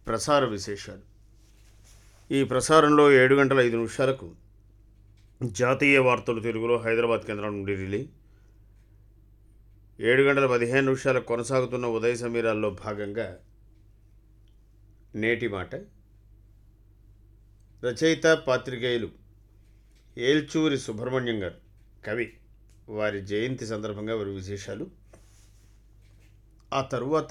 ప్రసార విశేషాలు ఈ ప్రసారంలో ఏడు గంటల ఐదు నిమిషాలకు జాతీయ వార్తలు తెలుగులో హైదరాబాద్ కేంద్రం నుండి రిలే ఏడు గంటల పదిహేను నిమిషాలకు కొనసాగుతున్న ఉదయ సమీరాల్లో భాగంగా నేటి మాట రచయిత పాత్రికేయులు ఏల్చూరి సుబ్రహ్మణ్యం గారు కవి వారి జయంతి సందర్భంగా వారి విశేషాలు ఆ తరువాత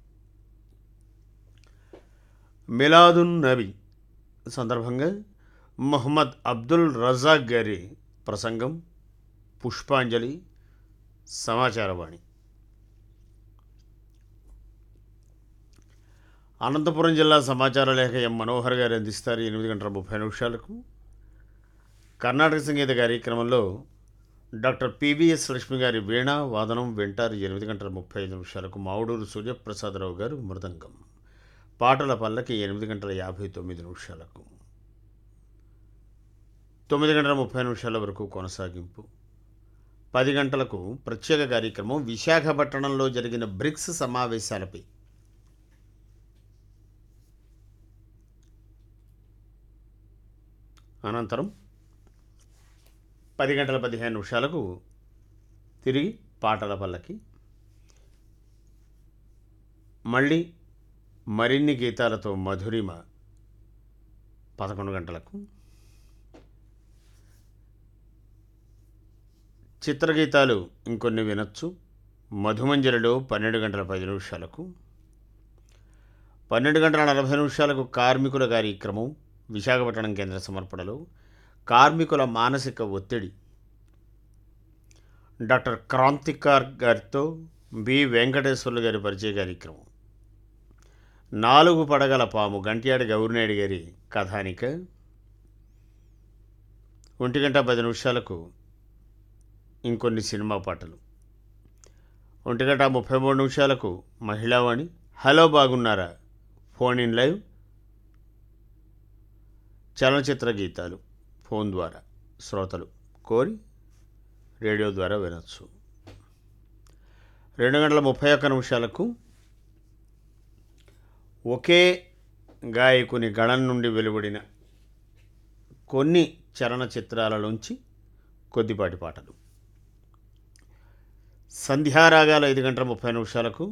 మిలాదున్ నబీ సందర్భంగా మొహమ్మద్ అబ్దుల్ రజాక్ గారి ప్రసంగం పుష్పాంజలి సమాచారవాణి అనంతపురం జిల్లా సమాచార లేఖ ఎం మనోహర్ గారు అందిస్తారు ఎనిమిది గంటల ముప్పై నిమిషాలకు కర్ణాటక సంగీత కార్యక్రమంలో డాక్టర్ పిబిఎస్ లక్ష్మి గారి వీణ వాదనం వింటారు ఎనిమిది గంటల ముప్పై ఐదు నిమిషాలకు మావుడూరు సూర్యప్రసాదరావు గారు మృదంగం పాటల పల్లకి ఎనిమిది గంటల యాభై తొమ్మిది నిమిషాలకు తొమ్మిది గంటల ముప్పై నిమిషాల వరకు కొనసాగింపు పది గంటలకు ప్రత్యేక కార్యక్రమం విశాఖపట్నంలో జరిగిన బ్రిక్స్ సమావేశాలపై అనంతరం పది గంటల పదిహేను నిమిషాలకు తిరిగి పాటల పల్లకి మళ్ళీ మరిన్ని గీతాలతో మధురిమ పదకొండు గంటలకు చిత్రగీతాలు ఇంకొన్ని వినొచ్చు మధుమంజరిలో పన్నెండు గంటల పది నిమిషాలకు పన్నెండు గంటల నలభై నిమిషాలకు కార్మికుల కార్యక్రమం విశాఖపట్నం కేంద్ర సమర్పణలో కార్మికుల మానసిక ఒత్తిడి డాక్టర్ క్రాంతికార్ గారితో బి వెంకటేశ్వర్లు గారి పరిచయ కార్యక్రమం నాలుగు పడగల పాము గంట్యాడి గౌరినాయుడు గారి కథానిక ఒంటి గంట పది నిమిషాలకు ఇంకొన్ని సినిమా పాటలు ఒంటి గంట ముప్పై మూడు నిమిషాలకు మహిళావాణి హలో బాగున్నారా ఫోన్ ఇన్ లైవ్ చలనచిత్ర గీతాలు ఫోన్ ద్వారా శ్రోతలు కోరి రేడియో ద్వారా వినొచ్చు రెండు గంటల ముప్పై ఒక్క నిమిషాలకు ఒకే గాయకుని గళం నుండి వెలువడిన కొన్ని చలనచిత్రాలలోంచి కొద్దిపాటి పాటలు సంధ్యారాగాలు ఐదు గంటల ముప్పై నిమిషాలకు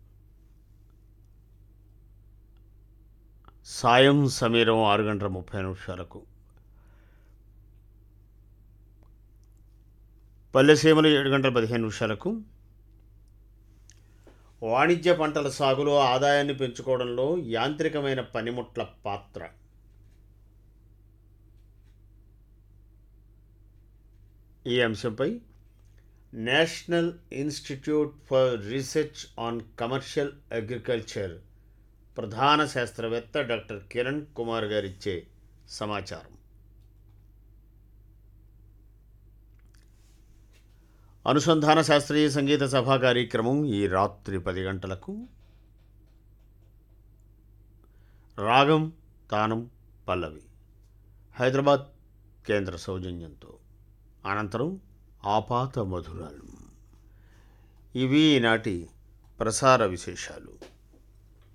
సాయం సమీరం ఆరు గంటల ముప్పై నిమిషాలకు పల్లెసీమలు ఏడు గంటల పదిహేను నిమిషాలకు వాణిజ్య పంటల సాగులో ఆదాయాన్ని పెంచుకోవడంలో యాంత్రికమైన పనిముట్ల పాత్ర ఈ అంశంపై national institute for research on commercial agriculture ప్రధాన శాస్త్రవేత్త డాక్టర్ కిరణ్ కుమార్ గారిచ్చే సమాచారం అనుసంధాన శాస్త్రీయ సంగీత సభా కార్యక్రమం ఈ రాత్రి పది గంటలకు రాగం తానం పల్లవి హైదరాబాద్ కేంద్ర సౌజన్యంతో అనంతరం ఆపాత మధురాలు ఇవి ఈనాటి ప్రసార విశేషాలు